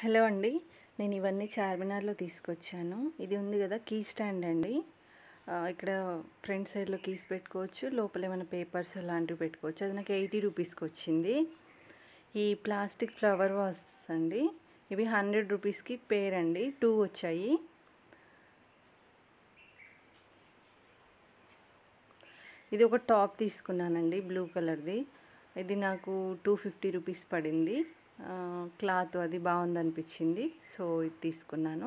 hello అండి నేను ఇవన్నీ చార్మినార్లో తీసుకొచ్చాను ఇది ఉంది కదా కీ స్టాండ్ అండి ఆ, ఇక్కడ ఫ్రంట్ సైడ్లో కీస్ పెట్టుకోవచ్చు లోపల ఏమైనా పేపర్స్ అలాంటివి పెట్టుకోవచ్చు అది నాకు ఎయిటీ రూపీస్కి వచ్చింది ఈ ప్లాస్టిక్ ఫ్లవర్ వాస్ అండి ఇవి హండ్రెడ్ రూపీస్కి పేర్ అండి టూ వచ్చాయి ఇది ఒక టాప్ తీసుకున్నానండి బ్లూ కలర్ది ఇది నాకు టూ ఫిఫ్టీ రూపీస్ పడింది ఆ, క్లాత్ అది బాగుంది అనిపించింది సో ఇది తీసుకున్నాను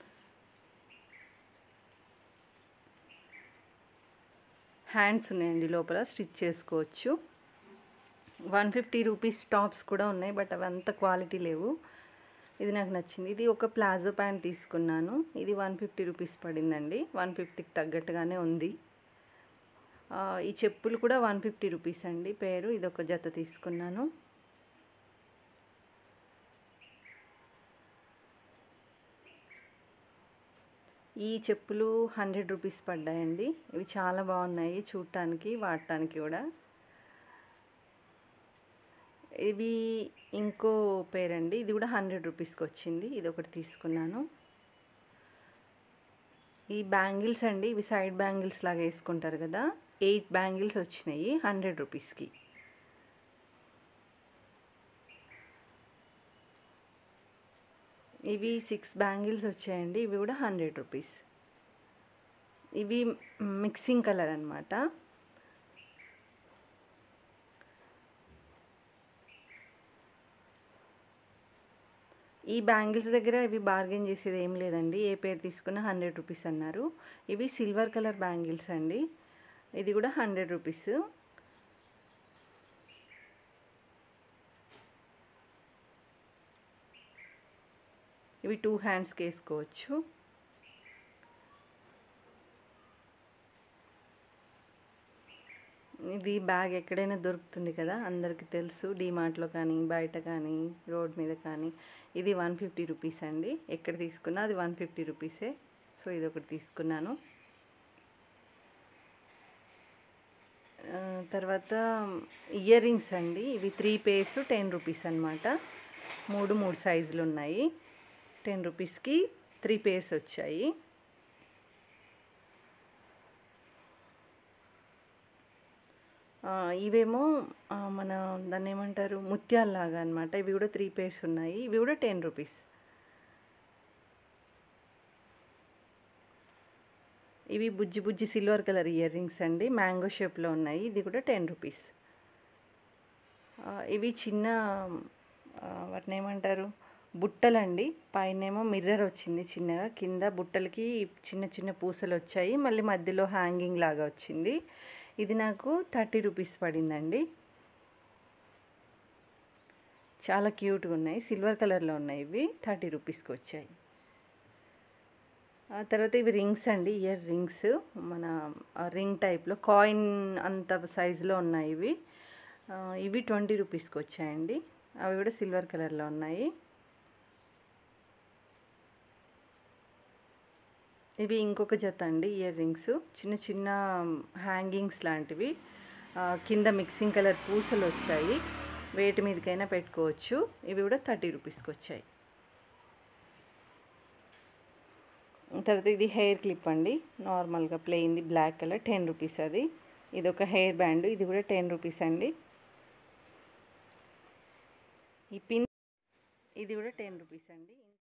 హ్యాండ్స్ ఉన్నాయండి లోపల స్టిచ్ చేసుకోవచ్చు వన్ ఫిఫ్టీ రూపీస్ టాప్స్ కూడా ఉన్నాయి బట్ అవి అంత క్వాలిటీ లేవు ఇది నాకు నచ్చింది ఇది ఒక ప్లాజో ప్యాంట్ తీసుకున్నాను ఇది వన్ ఫిఫ్టీ రూపీస్ పడిందండి వన్ ఫిఫ్టీకి తగ్గట్టుగానే ఉంది ఆ, ఈ చెప్పులు కూడా వన్ ఫిఫ్టీ రూపీస్ అండి పేరు ఇది ఒక జత తీసుకున్నాను ఈ చెప్పులు హండ్రెడ్ రూపీస్ పడ్డాయండి ఇవి చాలా బాగున్నాయి చూడటానికి వాడటానికి కూడా ఇవి ఇంకో పేరండి ఇది కూడా హండ్రెడ్ రూపీస్కి వచ్చింది ఇది ఒకటి తీసుకున్నాను ఈ బ్యాంగిల్స్ అండి ఇవి సైడ్ బ్యాంగిల్స్ లాగా వేసుకుంటారు కదా ఎయిట్ బ్యాంగిల్స్ వచ్చినాయి హండ్రెడ్ రూపీస్కి ఇవి సిక్స్ బ్యాంగిల్స్ వచ్చాయండి ఇవి కూడా హండ్రెడ్ రూపీస్ ఇవి మిక్సింగ్ కలర్ అనమాట ఈ బ్యాంగిల్స్ దగ్గర ఇవి బార్గెన్ చేసేది ఏం లేదండి ఏ పేరు తీసుకున్నా హండ్రెడ్ రూపీస్ అన్నారు ఇవి సిల్వర్ కలర్ బ్యాంగిల్స్ అండి ఇది కూడా హండ్రెడ్ రూపీస్ ఇవి టూ హ్యాండ్స్కి వేసుకోవచ్చు ఇది బ్యాగ్ ఎక్కడైనా దొరుకుతుంది కదా అందరికీ తెలుసు డీమార్ట్లో కానీ బయట కానీ రోడ్ మీద కానీ ఇది వన్ ఫిఫ్టీ రూపీస్ అండి ఎక్కడ తీసుకున్నా అది వన్ ఫిఫ్టీ రూపీసే సో ఇది ఒకటి తీసుకున్నాను ఆ, తర్వాత ఇయర్ రింగ్స్ అండి ఇవి త్రీ పేర్స్ టెన్ రూపీస్ అనమాట మూడు మూడు సైజులు ఉన్నాయి టెన్ రూపీస్కి త్రీ పేర్స్ వచ్చాయి ఆ, ఇవేమో ఆ, మన దాన్ని ఏమంటారు ముత్యాల్లాగా అనమాట ఇవి కూడా త్రీ పేర్స్ ఉన్నాయి ఇవి కూడా టెన్ రూపీస్ ఇవి బుజ్జి బుజ్జి సిల్వర్ కలర్ ఇయర్ రింగ్స్ అండి మ్యాంగో షేప్లో ఉన్నాయి ఇది కూడా టెన్ రూపీస్ ఆ, ఇవి చిన్న ఆ, వాటిని ఏమంటారు బుట్టలండి పైనేమో మిర్రర్ వచ్చింది చిన్నగా కింద బుట్టలకి చిన్న చిన్న పూసలు వచ్చాయి మళ్ళీ మధ్యలో హ్యాంగింగ్ లాగా వచ్చింది ఇది నాకు థర్టీ రూపీస్ పడిందండి చాలా క్యూట్గా ఉన్నాయి సిల్వర్ కలర్లో ఉన్నాయి ఇవి థర్టీ రూపీస్కి వచ్చాయి ఆ తర్వాత ఇవి రింగ్స్ అండి ఇయర్ రింగ్స్ మన రింగ్ టైప్లో కాయిన్ అంత సైజులో ఉన్నాయి ఇవి ఆ, ఇవి ట్వంటీ రూపీస్కి వచ్చాయండి అవి కూడా సిల్వర్ కలర్లో ఉన్నాయి ఇవి ఇంకొక జత అండి ఇయర్ రింగ్స్ చిన్న చిన్న హ్యాంగింగ్స్ లాంటివి ఆ, కింద మిక్సింగ్ కలర్ పూసలు వచ్చాయి వేటి మీదకైనా పెట్టుకోవచ్చు ఇవి కూడా థర్టీ రూపీస్కి వచ్చాయి తర్వాత ఇది హెయిర్ క్లిప్ అండి నార్మల్గా ప్లెయిన్ది బ్లాక్ కలర్ టెన్ రూపీస్ అది ఇది ఒక హెయిర్ బ్యాండ్ ఇది కూడా టెన్ రూపీస్ అండి ఈ పిన్ ఇది కూడా టెన్ రూపీస్ అండి